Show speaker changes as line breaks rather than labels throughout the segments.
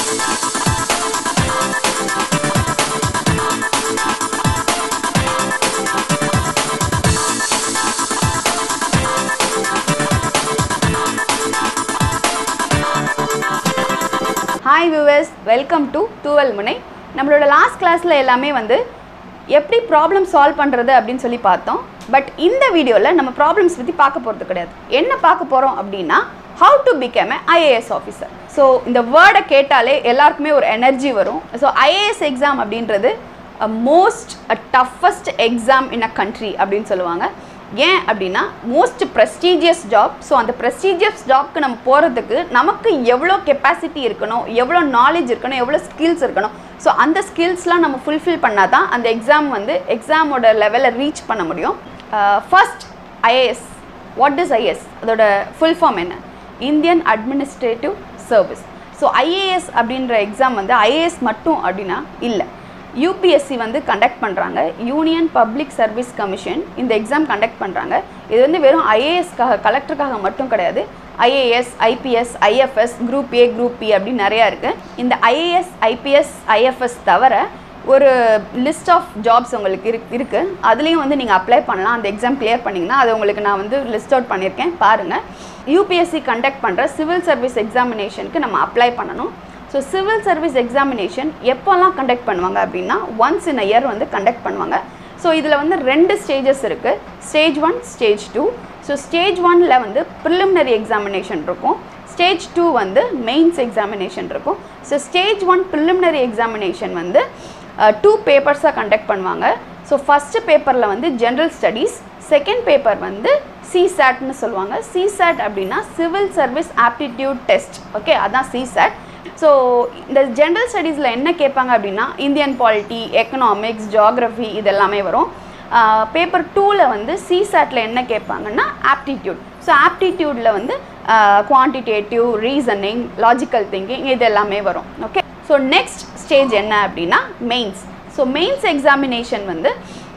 hi viewers welcome to Thooval Munai நம்மளோட last கிளாஸில் எல்லாமே வந்து எப்படி ப்ராப்ளம் சால்வ் பண்ணுறது அப்படின்னு சொல்லி பார்த்தோம் பட் இந்த வீடியோவில் நம்ம ப்ராப்ளம்ஸ் பற்றி பார்க்க போகிறது கிடையாது என்ன பார்க்க போகிறோம் அப்படின்னா how to become a IAS officer so இந்த வேர்டை கேட்டாலே எல்லாருக்குமே ஒரு எனர்ஜி வரும் ஸோ ஐஏஎஸ் எக்ஸாம் அப்படின்றது most toughest exam in a country அப்படின்னு சொல்லுவாங்க ஏன் அப்படின்னா மோஸ்ட் ப்ரெஸ்டீஜியஸ் ஜாப் ஸோ அந்த ப்ரெஸ்டீஜியஸ் ஜாப்க்கு நம்ம போகிறதுக்கு நமக்கு எவ்வளோ கெப்பாசிட்டி இருக்கணும் எவ்வளோ நாலேஜ் இருக்கணும் எவ்வளோ ஸ்கில்ஸ் இருக்கணும் ஸோ அந்த ஸ்கில்ஸ்லாம் நம்ம ஃபுல்ஃபில் பண்ணால் தான் அந்த எக்ஸாம் வந்து எக்ஸாமோட லெவலில் ரீச் பண்ண முடியும் first IAS what is IAS அதோட ஃபுல் ஃபார்ம் என்ன Indian administrative service so IAS அப்படின்ற எக்ஸாம் வந்து ஐஏஎஸ் மட்டும் அப்படின்னா இல்லை யூபிஎஸ்சி வந்து கண்டக்ட் பண்ணுறாங்க யூனியன் பப்ளிக் சர்வீஸ் கமிஷன் இந்த எக்ஸாம் கண்டக்ட் பண்ணுறாங்க இது வந்து வெறும் ஐஏஎஸ்க்காக கலெக்டருக்காக மட்டும் கிடையாது IAS IPS IFS group A group B அப்படின்னு நிறையா இருக்குது இந்த ஐஏஎஸ் ஐபிஎஸ் ஐஎஃப்எஸ் தவிர ஒரு லிஸ்ட் ஆஃப் ஜாப்ஸ் உங்களுக்கு இரு இருக்குது அதுலேயும் வந்து நீங்கள் அப்ளை பண்ணலாம் அந்த எக்ஸாம் கிளியர் பண்ணிங்கன்னா அது உங்களுக்கு நான் வந்து லிஸ்ட் அவுட் பண்ணியிருக்கேன் பாருங்கள் யூபிஎஸ்சி கண்டக்ட் பண்ணுற சிவில் சர்வீஸ் எக்ஸாமினேஷனுக்கு நம்ம அப்ளை பண்ணணும் ஸோ சிவில் சர்வீஸ் எக்ஸாமினேஷன் எப்போல்லாம் கண்டக்ட் பண்ணுவாங்க அப்படின்னா ஒன்ஸ் இன் அ இயர் வந்து கண்டக்ட் பண்ணுவாங்க ஸோ இதில் வந்து ரெண்டு ஸ்டேஜஸ் இருக்குது stage one stage two so stage ஒனில் வந்து ப்ரிலிமினரி எக்ஸாமினேஷன் இருக்கும் ஸ்டேஜ் டூ வந்து மெயின்ஸ் எக்ஸாமினேஷன் இருக்கும் so stage one preliminary examination வந்து டூ பேப்பர்ஸாக கண்டக்ட் பண்ணுவாங்க ஸோ ஃபஸ்ட்டு பேப்பரில் வந்து ஜென்ரல் ஸ்டடீஸ் செகண்ட் பேப்பர் வந்து சிசாட்னு சொல்லுவாங்க சிசாட் அப்படின்னா civil service aptitude test okay அதான் சிசாட் ஸோ இந்த ஜென்ரல் ஸ்டடீஸில் என்ன கேட்பாங்க அப்படின்னா இந்தியன் பாலிட்டி எக்கனாமிக்ஸ் ஜியாகிரஃபி இது எல்லாமே வரும் பேப்பர் டூவில் வந்து சிசாட்டில் என்ன கேட்பாங்கன்னா ஆப்டிடியூட் ஸோ ஆப்டிடியூடில் வந்து குவான்டிடேட்டிவ் ரீசனிங் லாஜிக்கல் திங்கிங் இது எல்லாமே வரும் ஓகே ஸோ நெக்ஸ்ட் ஸ்டேஜ் என்ன அப்படின்னா மெயின்ஸ் ஸோ மெயின்ஸ் எக்ஸாமினேஷன் வந்து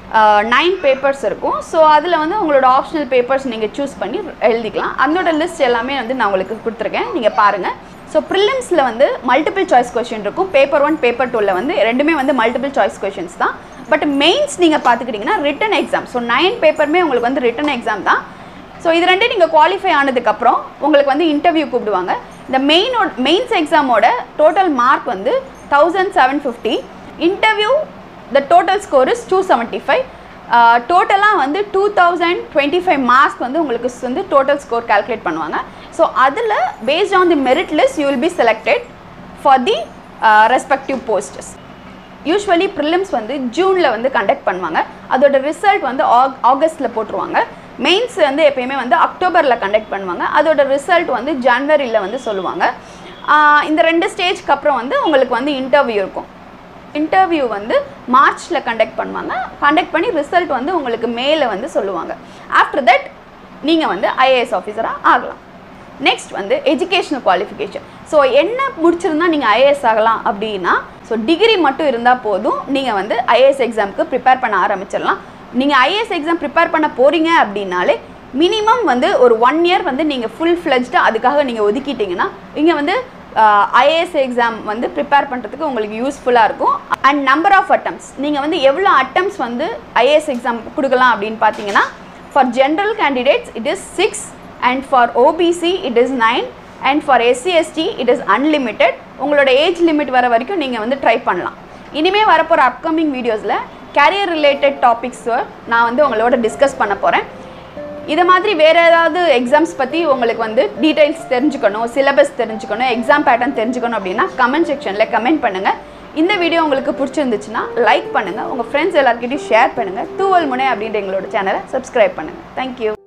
நைன் பேப்பர்ஸ் இருக்கும் ஸோ அதில் வந்து உங்களோட ஆப்ஷனல் பேப்பர்ஸ் நீங்கள் சூஸ் பண்ணி எழுதிக்கலாம் அதனோட லிஸ்ட் எல்லாமே வந்து நான் உங்களுக்கு கொடுத்துருக்கேன் நீங்கள் பாருங்கள் ஸோ ப்ரிலிம்ஸில் வந்து மல்டிபிள் சாய்ஸ் கொஷின் இருக்கும் பேப்பர் ஒன் பேப்பர் டூவில் வந்து ரெண்டுமே வந்து மல்டிபிள் சாய்ஸ் கொஷின்ஸ் தான் பட் மெயின்ஸ் நீங்கள் பார்த்துக்கிட்டிங்கன்னா ரிட்டன் எக்ஸாம் ஸோ நைன் பேப்பருமே உங்களுக்கு வந்து ரிட்டன் எக்ஸாம் தான் ஸோ இது ரெண்டு நீங்கள் குவாலிஃபை ஆனதுக்கப்புறம் உங்களுக்கு வந்து இன்டர்வியூ கூப்பிடுவாங்க இந்த மெயினோட மெயின்ஸ் எக்ஸாமோட டோட்டல் மார்க் வந்து thousand seven fifty interview the total score is two seventy five டோட்டலாக வந்து two thousand twenty five marks வந்து உங்களுக்கு வந்து டோட்டல் ஸ்கோர் கால்குலேட் பண்ணுவாங்க ஸோ அதில் based on the merit list you will be selected for the respective posts usually prelims வந்து ஜூனில் வந்து கண்டக்ட் பண்ணுவாங்க அதோட ரிசல்ட் வந்து ஆக் ஆகஸ்ட்டில் போட்டுருவாங்க மெயின்ஸ் வந்து எப்பயுமே வந்து அக்டோபரில் கண்டக்ட் பண்ணுவாங்க அதோட ரிசல்ட் வந்து ஜனவரியில் வந்து சொல்லுவாங்க இந்த ரெண்டு ஸ்டேஜ்க்கு அப்புறம் வந்து உங்களுக்கு வந்து இன்டர்வியூ இருக்கும் இன்டர்வியூ வந்து மார்ச்சில் கண்டக்ட் பண்ணுவாங்க கண்டக்ட் பண்ணி ரிசல்ட் வந்து உங்களுக்கு மேலே வந்து சொல்லுவாங்க ஆஃப்டர் தட் நீங்கள் வந்து ஐஏஎஸ் ஆஃபீஸராக ஆகலாம் நெக்ஸ்ட் வந்து எஜுகேஷனல் குவாலிஃபிகேஷன் ஸோ என்ன முடிச்சிருந்தா நீங்கள் ஐஏஎஸ் ஆகலாம் அப்படின்னா ஸோ டிகிரி மட்டும் இருந்தால் போதும் நீங்கள் வந்து ஐஏஎஸ் எக்ஸாமுக்கு ப்ரிப்பேர் பண்ண ஆரம்பிச்சிடலாம் நீங்கள் ஐஏஎஸ் எக்ஸாம் ப்ரிப்பேர் பண்ண போகிறீங்க அப்படின்னாலே மினிமம் வந்து ஒரு ஒன் இயர் வந்து நீங்கள் ஃபுல் ஃப்ளெஜ்டாக அதுக்காக நீங்கள் ஒதுக்கிட்டீங்கன்னா இங்கே வந்து ஐஏஎஸ் எக்ஸாம் வந்து ப்ரிப்பேர் பண்ணுறதுக்கு உங்களுக்கு யூஸ்ஃபுல்லாக இருக்கும் அண்ட் நம்பர் ஆஃப் அட்டம்ஸ் நீங்கள் வந்து எவ்வளோ அட்டம்ஸ் வந்து ஐஏஎஸ் எக்ஸாம் கொடுக்கலாம் அப்படின்னு பார்த்தீங்கன்னா for general candidates it is six and for OBC it is nine and for SC ST it is unlimited உங்களோட ஏஜ் லிமிட் வர வரைக்கும் நீங்கள் வந்து ட்ரை பண்ணலாம் இனிமேல் வரப்போகிற அப்கமிங் வீடியோஸில் கேரியர் ரிலேட்டட் டாபிக்ஸை நான் வந்து உங்களோட டிஸ்கஸ் பண்ண போகிறேன் இதை மாதிரி வேறு ஏதாவது எக்ஸாம்ஸ் பற்றி உங்களுக்கு வந்து டீட்டெயில்ஸ் தெரிஞ்சுக்கணும் சிலபஸ் தெரிஞ்சுக்கணும் எக்ஸாம் பேட்டர்ன் தெரிஞ்சுக்கணும் அப்படின்னா கமெண்ட் செக்ஷனில் கமெண்ட் பண்ணுங்கள் இந்த வீடியோ உங்களுக்கு பிடிச்சிருந்துச்சுன்னா லைக் பண்ணுங்கள் உங்கள் ஃப்ரெண்ட்ஸ் எல்லாருக்கிட்டையும் ஷேர் பண்ணுங்கள் தூவல் முனை அப்படின்ற எங்களோட சேனலை சப்ஸ்கிரைப் பண்ணுங்கள் தேங்க்யூ